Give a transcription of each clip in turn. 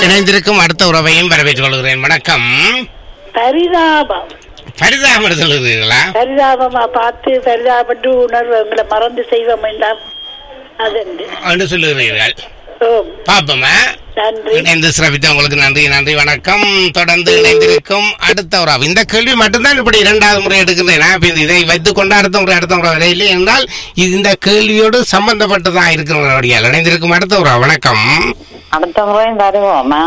இணைந்திருக்கும் அடுத்த உறவையும் வரவேற்றுக் கொள்கிறேன் வணக்கம் பரிதாபம் பரிதாபம் சொல்லுகிறீர்களா பரிதாபமா பார்த்து பரிதாபப்பட்டு உணர்வு எங்களை மறந்து செய்வோம் எல்லாம் அதுண்டு என்று சொல்லுகிறீர்கள் ஓம் பாப்போமா நன்றி இணைந்து சிறப்பித்த உங்களுக்கு நன்றி நன்றி வணக்கம் தொடர்ந்து இணைந்திருக்கும் அடுத்த உறவு இந்த கேள்வி மட்டும்தான் இப்படி இரண்டாவது முறை எடுக்கின்றேன் நான் இப்ப இதை வைத்துக் கொண்டு அடுத்த முறை அடுத்த முறை வரை இல்லை என்றால் இது இந்த கேள்வியோடு சம்பந்தப்பட்டுதான் இருக்கிறவர்களுடைய இணைந்திருக்கும் அடுத்த உறவு வணக்கம் அடுத்த முறையும் வருவோமா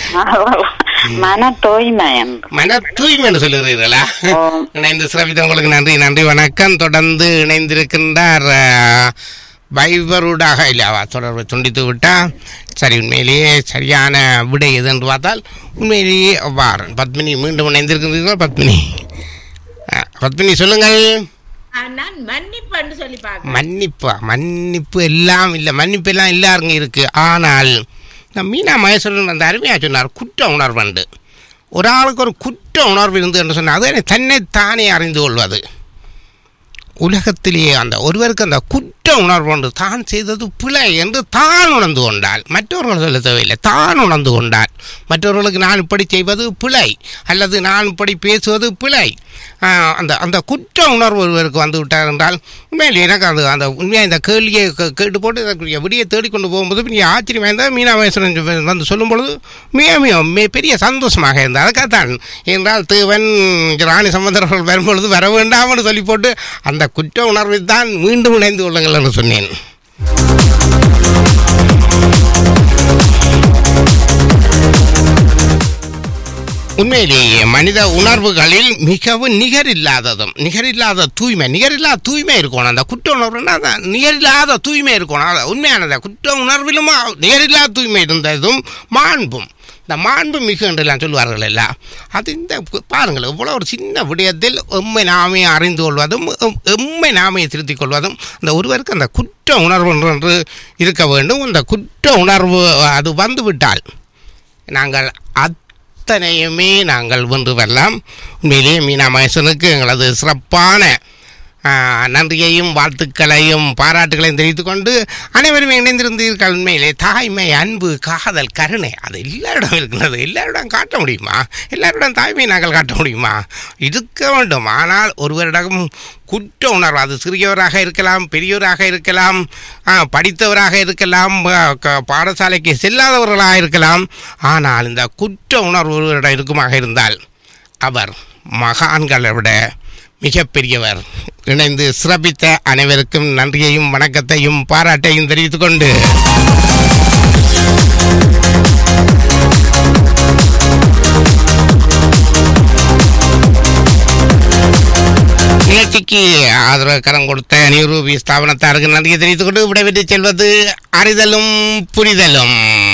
மன தூய்மை என்று மன தூய்மை என்று சொல்லுகிறீர்களா ஆம். இணைந்து சிறப்பித்த உங்களுக்கு நன்றி நன்றி வணக்கம் தொடர்ந்து இணைந்திருக்கின்றார் அஹ், வைபருடாக இல்லையா தொடர்பு துண்டித்து விட்டா சரி உண்மையிலேயே சரியான விடை எது என்று பார்த்தால் உண்மையிலேயே வாரன் பத்மினி மீண்டும் இணைந்திருக்கின்றீர்கள் பத்மினி அஹ், பத்மினி சொல்லுங்கள் ஆ, நான் மன்னிப்புன்னு சொல்லி பார்க்கிறேன் மன்னிப்பா மன்னிப்பு எல்லாம் இல்லை மன்னிப்பு எல்லாம் எல்லாருங்க இருக்கு ஆனால் இந்த மீனா மகேஸ்வரன் அந்த அருமையாக சொன்னார் குற்ற உணர்வுண்டு ஒரு ஆளுக்கு ஒரு குற்ற உணர்வு இருந்து என்று சொன்னால் அது தன்னைத்தானே அறிந்து கொள்வது உலகத்திலேயே அந்த ஒருவருக்கு அந்த குற்ற உணர்வு ஒன்று தான் செய்தது பிழை என்று தான் உணர்ந்து கொண்டால் மற்றவர்கள் சொல்ல தேவையில்லை தான் உணர்ந்து கொண்டால் மற்றவர்களுக்கு நான் இப்படி செய்வது பிழை அல்லது நான் இப்படி பேசுவது பிழை ஆஹ், அந்த அந்த குற்ற உணர்வு ஒருவருக்கு வந்து விட்டார் என்றால் உண்மையில் எனக்கு அந்த அந்த உண்மையாக இந்த கேள்வியை கே- கேட்டு போட்டு இதற்குரிய விடியை தேடிக்கொண்டு போகும்போது பெரிய ஆச்சரியமாக இருந்தால் மீனா மகேஸ்வரன் வந்து சொல்லும் பொழுது மிக மிக மிக பெரிய சந்தோஷமாக இருந்தது அதுக்காகத்தான் என்றால் தேவன் ராணி சம்பந்தர்கள் வரும்பொழுது வர வேண்டாம்னு சொல்லி போட்டு அந்த குற்ற உணர்வை தான் மீண்டும் இணைந்து கொள்ளுங்கள் என்று சொன்னேன் உண்மையிலேயே மனித உணர்வுகளில் மிகவும் நிகரில்லாததும் நிகரில்லாத தூய்மை நிகரில்லாத தூய்மை இருக்கணும் அந்த குற்ற உணர்வுன்னா அந்த நிகரில்லாத தூய்மை இருக்கணும் அது உண்மையானது குற்ற உணர்விலும் நிகரில்லாத தூய்மை இருந்ததும் மாண்பும் இந்த மாண்பு மிகு என்றெல்லாம் சொல்லுவார்கள் எல்லாம் அது இந்த பாருங்கள் இவ்வளோ ஒரு சின்ன விடயத்தில் எம்மை நாமே அறிந்து கொள்வதும் எம்- எம்மை நாமே திருத்திக் கொள்வதும் அந்த ஒருவருக்கு அந்த குற்ற உணர்வு என்று இருக்க வேண்டும் அந்த குற்ற உணர்வு அது வந்துவிட்டால் நாங்கள் அத்தனையுமே நாங்கள் வென்று வரலாம் உண்மையிலேயே மீனா மகேசனுக்கு எங்களது சிறப்பான ஆ, நன்றியையும் வாழ்த்துக்களையும் பாராட்டுகளையும் தெரிவித்துக் கொண்டு அனைவரும் இணைந்திருந்தீர்கள் உண்மையிலே தாய்மை அன்பு காதல் கருணை அது எல்லாரிடம் இருக்கிறது எல்லாரிடம் காட்ட முடியுமா எல்லாரிடம் தாய்மையை நாங்கள் காட்ட முடியுமா இருக்க வேண்டும் ஆனால் ஒருவரிடம் குற்ற உணர்வு அது சிறியவராக இருக்கலாம் பெரியவராக இருக்கலாம் ஆ, படித்தவராக இருக்கலாம் ஆ, க- பாடசாலைக்கு செல்லாதவர்களாக இருக்கலாம் ஆனால் இந்த குற்ற உணர்வு ஒருவரிடம் இருக்குமாக இருந்தால் அவர் மகான்களை விட மிகப்பெரியவர் இணைந்து சிறப்பித்த அனைவருக்கும் நன்றியையும் வணக்கத்தையும் பாராட்டையும் தெரிவித்துக் கொண்டு நிகழ்ச்சிக்கு ஆதரவு கரம் கொடுத்த நியூரூபி ஸ்தாபனத்தாருக்கு நன்றியை தெரிவித்துக் கொண்டு விடைபெற்று செல்வது அறிதலும் புரிதலும்